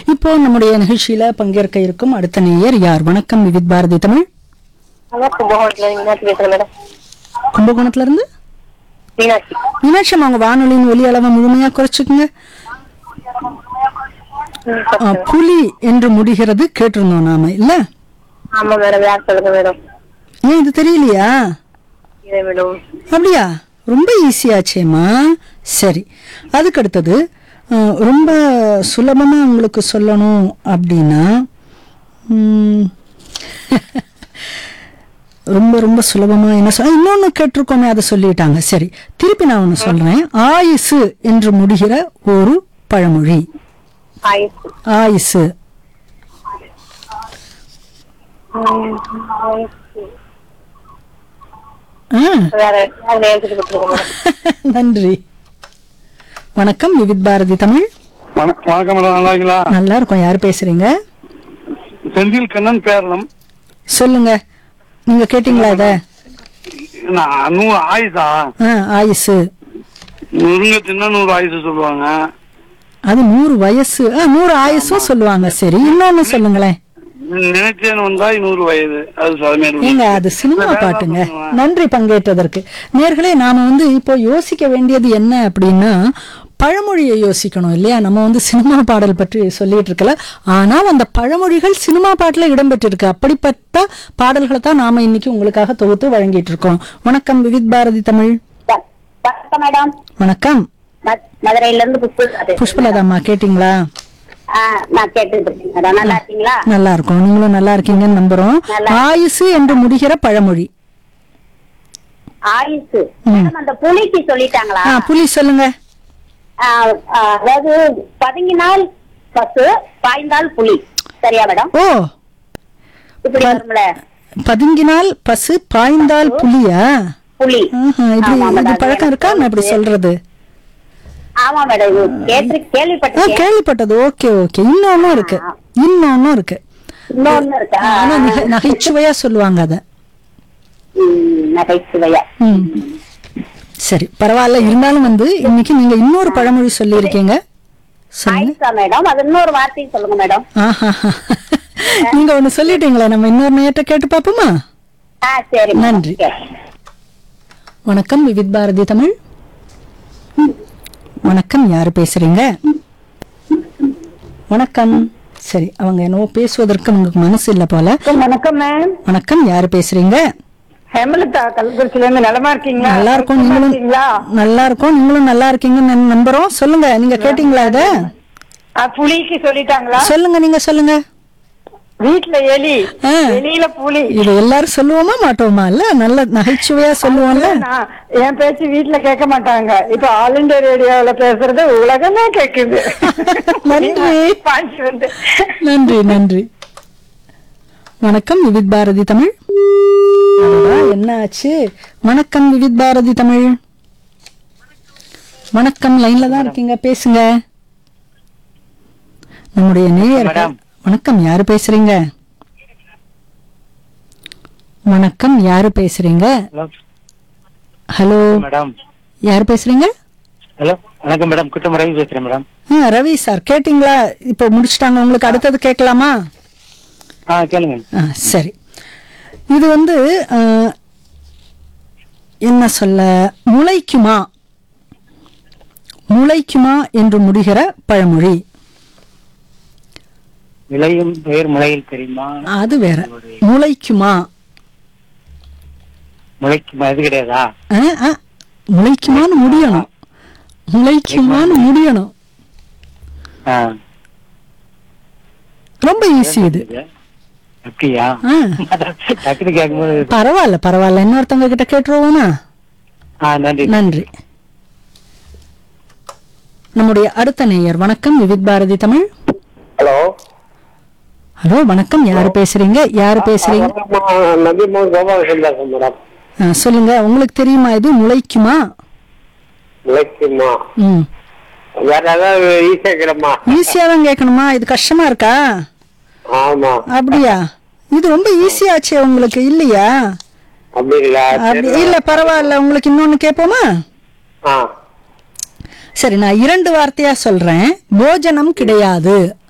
இப்போ நம்முடைய நிகழ்ச்சியில பங்கேற்க இருக்கும் அடுத்த நேயர் யார் வணக்கம் விவித் பாரதி தமிழ் ஹலோ கும்பகோணத்துல மீனாட்சி பேசுறேன் மேடம் கும்பகோணத்துல இருந்து மீனாட்சி மீனாட்சி அம்மா, உங்க வானொலியின் ஒலி அளவை முழுமையா குறைச்சுக்குங்க ம், ஆ, புலி என்று முடிகிறது கேட்டிருந்தோம் நாம இல்ல ஆமா மேடம் யார் சொல்லுங்க மேடம் ஏன் இது தெரியலையா இதே மேடம் அப்படியா ரொம்ப ஈஸியாச்சேம்மா சரி அதுக்கு அடுத்தது அஹ், ரொம்ப சுலபமா உங்களுக்கு சொல்லணும் அப்படின்னா ம், ரொம்ப ரொம்ப சுலபமா என்ன சொல்ல இன்னொன்னு கேட்டிருக்கோமே அதை சொல்லிட்டாங்க சரி திருப்பி நான் ஒன்று சொல்றேன் ஆயுசு என்று முடிகிற ஒரு பழமொழி ஆயுசு ஆயுசு ம், ஆயுசு. ஆ வேற அதுல எழுதிட்டு கொடுத்துருங்க மேடம் நன்றி வணக்கம் விவித் பாரதி தமிழ் வண- வணக்கம் மேடம் நல்லா இருக்கீங்களா நல்லா இருக்கும் யார் பேசுறீங்க செந்தில் கண்ணன் பேரளம் சொல்லுங்க நீங்க கேட்டீங்களா இத நான் நூறு ஆயுசா ஆ, ஆயுசு நுருங்க தின்னா நூறு ஆயுசு சொல்லுவாங்க அது நூறு வயசு ஆ, நூறு ஆயுசும் சொல்லுவாங்க சரி இன்னொன்னு சொல்லுங்களேன் நினைச்சேன் வந்தா நூறு வயது அது சதமேல் ஏங்க அது சினிமா பாட்டுங்க நன்றி பங்கேற்றதற்கு நேர்களே நாம வந்து இப்போ யோசிக்க வேண்டியது என்ன அப்படின்னா பழமொழியை யோசிக்கணும் இல்லையா நம்ம வந்து சினிமா பாடல் பற்றி சொல்லிட்டு இருக்கல ஆனால் அந்த பழமொழிகள் சினிமா பாட்டுல இடம்பெற்றிருக்கு அப்படிப்பட்ட பாடல்களை தான் நாம இன்னைக்கு உங்களுக்காக தொகுத்து வழங்கிட்டு இருக்கோம் வணக்கம் விவித் பாரதி தமிழ் வணக்கம் மேடம் வணக்கம் ம- மதுரையில இருந்து புஷ்பு புஷ்பலதாம்மா கேட்டிங்களா ஆ, நான் கேட்டுட்டு இருக்கேன் மேடம் நல்லா இருக்கீங்களா நல்லா இருக்கும் நீங்களும் நல்லா இருக்கீங்கன்னு நம்புறோம் நல்லா. ஆயுசு என்று முடிகிற பழமொழி ஆயுசு மேடம் அந்த புலிக்கு சொல்லிட்டாங்களா ஆ புலி சொல்லுங்க ஆ, ஆ, அதாவது பதுங்கினால் பசு பாய்ந்தால் புலி சரியா மேடம் ஓ இப்படி ப- வரும்ல பதுங்கினால் பசு பாய்ந்தால் புலியா புலி ஆஹா, இப்படி ஆமா, இது மேடம். பழக்கம் இருக்கா நான் இப்படி சொல்றது ஆமா மேடம் இது கேட்டு ஆ, கேள்விப்பட்டிருக்கேன் கேள்விப்பட்டது ஓகே ஓகே இன்னொன்னும் இருக்கு இன்னொன்னும் இருக்கு இன்னொன்னு இருக்கா ஆனா நிக- நகைச்சுவையா சொல்லுவாங்க அத ம், நகைச்சுவையா ம். சரி பரவாயில்ல இருந்தாலும் வந்து இன்னைக்கு நீங்க இன்னொரு பழமொழி சொல்லியிருக்கீங்க சொல்லுங்க ஆயிஷா மேடம் அது இன்னொரு வார்த்தையும் சொல்லுங்க மேடம் ஆஹா நீங்க ஒண்ணு சொல்லிட்டீங்களே நம்ம இன்னொரு நேரத்தை கேட்டு பாப்போமா ஆ சரி மேடம். நன்றி. சரி. வணக்கம் விவித் பாரதி தமிழ் வணக்கம் யாரு பேசுறீங்க வணக்கம் சரி அவங்க என்னவோ பேசுவதற்கு உங்களுக்கு மனசு இல்ல போல வணக்கம் மேம் வணக்கம் யாரு பேசுறீங்க ஹேமலதா கள்ளக்குறிச்சில இருந்து நலமா இருக்கீங்களா நல்லா இருக்கும் சுத்தமா நீங்களும் இருக்கீங்களா நல்லா இருக்கும் நீங்களும் நல்லா இருக்கீங்கன்னு நம்- நம்புறோம் சொல்லுங்க நீங்க கேட்டீங்களா இத ஆ, புலிக்கு சொல்லிட்டாங்களா சொல்லுங்க நீங்க சொல்லுங்க வீட்டுல எலி ஆ. வெளியில புலி இது எல்லாரும் சொல்லுவோமா மாட்டோமா இல்ல நல்ல நகைச்சுவையா சொல்லுவோம்ல நான் என் பேச்சு வீட்டுல கேட்க மாட்டாங்க இப்ப ஆல் இண்டியா ரேடியோல பேசுறது உலகமே கேக்குது நன்றி. பாஞ்சு வந்து நன்றி நன்றி வணக்கம் விவித் பாரதி தமிழ் அடடா, என்ன ஆச்சு வணக்கம் விவித் பாரதி தமிழ் வணக்கம் லைன்ல தான் இருக்கீங்க பேசுங்க நம்முடைய நேயர் மேடம். வணக்கம் யாரு பேசுறீங்க வணக்கம் யாரு பேசுறீங்க ஹலோ ஹலோ மேடம் யாரு பேசுறீங்க ஹலோ வணக்கம் மேடம் குற்றம் ரவி பேசுறேன் மேடம் ஆ, ரவி சார் கேட்டிங்களா இப்போ முடிச்சிட்டாங்க உங்களுக்கு அடுத்தது கேட்கலாமா ஆ கேளுங்க ஆ சரி இது வந்து ஆ, என்ன சொல்ல முளைக்குமா முளைக்குமா என்று முடிகிற பழமொழி விளையும் பெயர் முளையில் தெரியுமா அது வேற முளைக்குமா முளைக்கும் அது கிடையாதா ஆ, ஆ, முளைக்குமான்னு முடியணும் முளைக்குமான்னு முடியணும் ஆ ரொம்ப ஈஸி இது அப்படியா ஆ, டக்குனு கேட்கும்போது பரவாயில்ல பரவாயில்ல இன்னொருத்தவங்க கிட்ட கேட்டுருவோமா ஆ நன்றி நன்றி நம்முடைய அடுத்த நேயர் வணக்கம் விவித் பாரதி தமிழ் ஹலோ ஹலோ வணக்கம் யாரு பேசுறீங்க யாரு பேசுறீங்க நபிமோகன் கோபாலகிருஷ்ணன் பேசுறேன் மேடம் ஆ, சொல்லுங்க உங்களுக்கு தெரியுமா இது முளைக்குமா விளக்குமா ம் வேற ஏதாவது ஈஸியா கிடமா ஈஸியா தான் கேட்கணுமா இது கஷ்டமா இருக்கா ஆமா அப்படியா இது ரொம்ப ஈஸியாச்சே உங்களுக்கு இல்லையா அப்படிங்களா அப்படி இல்ல பரவாயில்ல உங்களுக்கு இன்னொன்னு கேட்போமா ஆ சரி நான் இரண்டு வார்த்தையா சொல்றேன் போஜனம் கிடையாது